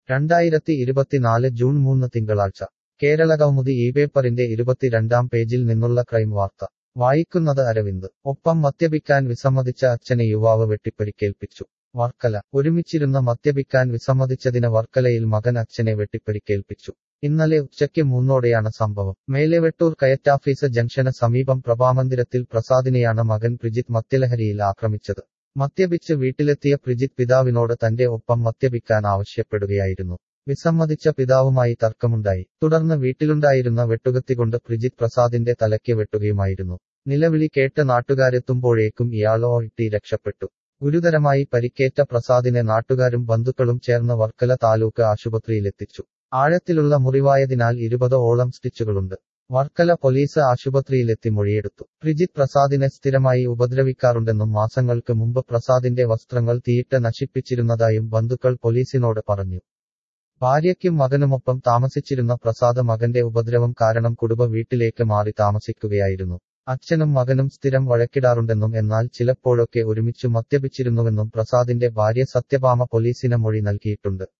രണ്ടായിരത്തി ഇരുപത്തിനാല് ജൂൺ മൂന്ന് തിങ്കളാഴ്ച കേരള കൗമുദി ഈ പേപ്പറിന്റെ ഇരുപത്തിരണ്ടാം പേജിൽ നിന്നുള്ള ക്രൈം വാർത്ത വായിക്കുന്നത് അരവിന്ദ് ഒപ്പം മദ്യപിക്കാൻ വിസമ്മതിച്ച അച്ഛനെ യുവാവ് വെട്ടിപ്പരിക്കേൽപ്പിച്ചു വർക്കല ഒരുമിച്ചിരുന്ന് മദ്യപിക്കാൻ വിസമ്മതിച്ചതിന് വർക്കലയിൽ മകൻ അച്ഛനെ വെട്ടിപ്പരിക്കേൽപ്പിച്ചു ഇന്നലെ ഉച്ചയ്ക്ക് മൂന്നോടെയാണ് സംഭവം മേലെവെട്ടൂർ കയറ്റാഫീസ് ജംഗ്ഷന് സമീപം പ്രഭാമന്ദിരത്തിൽ പ്രസാദിനെയാണ് മകൻ പ്രിജിത്ത് മദ്യലഹരിയിൽ ആക്രമിച്ചത് മദ്യപിച്ച് വീട്ടിലെത്തിയ പ്രിജിത്ത് പിതാവിനോട് തന്റെ ഒപ്പം മദ്യപിക്കാൻ ആവശ്യപ്പെടുകയായിരുന്നു വിസമ്മതിച്ച പിതാവുമായി തർക്കമുണ്ടായി തുടർന്ന് വീട്ടിലുണ്ടായിരുന്ന വെട്ടുകത്തികൊണ്ട് പ്രിജിത്ത് പ്രസാദിന്റെ തലയ്ക്ക് വെട്ടുകയുമായിരുന്നു നിലവിളി കേട്ട് നാട്ടുകാരെത്തുമ്പോഴേക്കും ഇയാളോ ഇട്ടി രക്ഷപ്പെട്ടു ഗുരുതരമായി പരിക്കേറ്റ പ്രസാദിനെ നാട്ടുകാരും ബന്ധുക്കളും ചേർന്ന് വർക്കല താലൂക്ക് ആശുപത്രിയിലെത്തിച്ചു ആഴത്തിലുള്ള മുറിവായതിനാൽ ഇരുപത് ഓളം സ്റ്റിച്ചുകളുണ്ട് വർക്കല പോലീസ് ആശുപത്രിയിലെത്തി മൊഴിയെടുത്തു പ്രിജിത്ത് പ്രസാദിനെ സ്ഥിരമായി ഉപദ്രവിക്കാറുണ്ടെന്നും മാസങ്ങൾക്ക് മുമ്പ് പ്രസാദിന്റെ വസ്ത്രങ്ങൾ തീയിട്ട് നശിപ്പിച്ചിരുന്നതായും ബന്ധുക്കൾ പോലീസിനോട് പറഞ്ഞു ഭാര്യയ്ക്കും മകനുമൊപ്പം താമസിച്ചിരുന്ന പ്രസാദ് മകന്റെ ഉപദ്രവം കാരണം കുടുംബ വീട്ടിലേക്ക് മാറി താമസിക്കുകയായിരുന്നു അച്ഛനും മകനും സ്ഥിരം വഴക്കിടാറുണ്ടെന്നും എന്നാൽ ചിലപ്പോഴൊക്കെ ഒരുമിച്ചു മദ്യപിച്ചിരുന്നുവെന്നും പ്രസാദിന്റെ ഭാര്യ സത്യഭാമ പോലീസിന് മൊഴി നൽകിയിട്ടുണ്ട്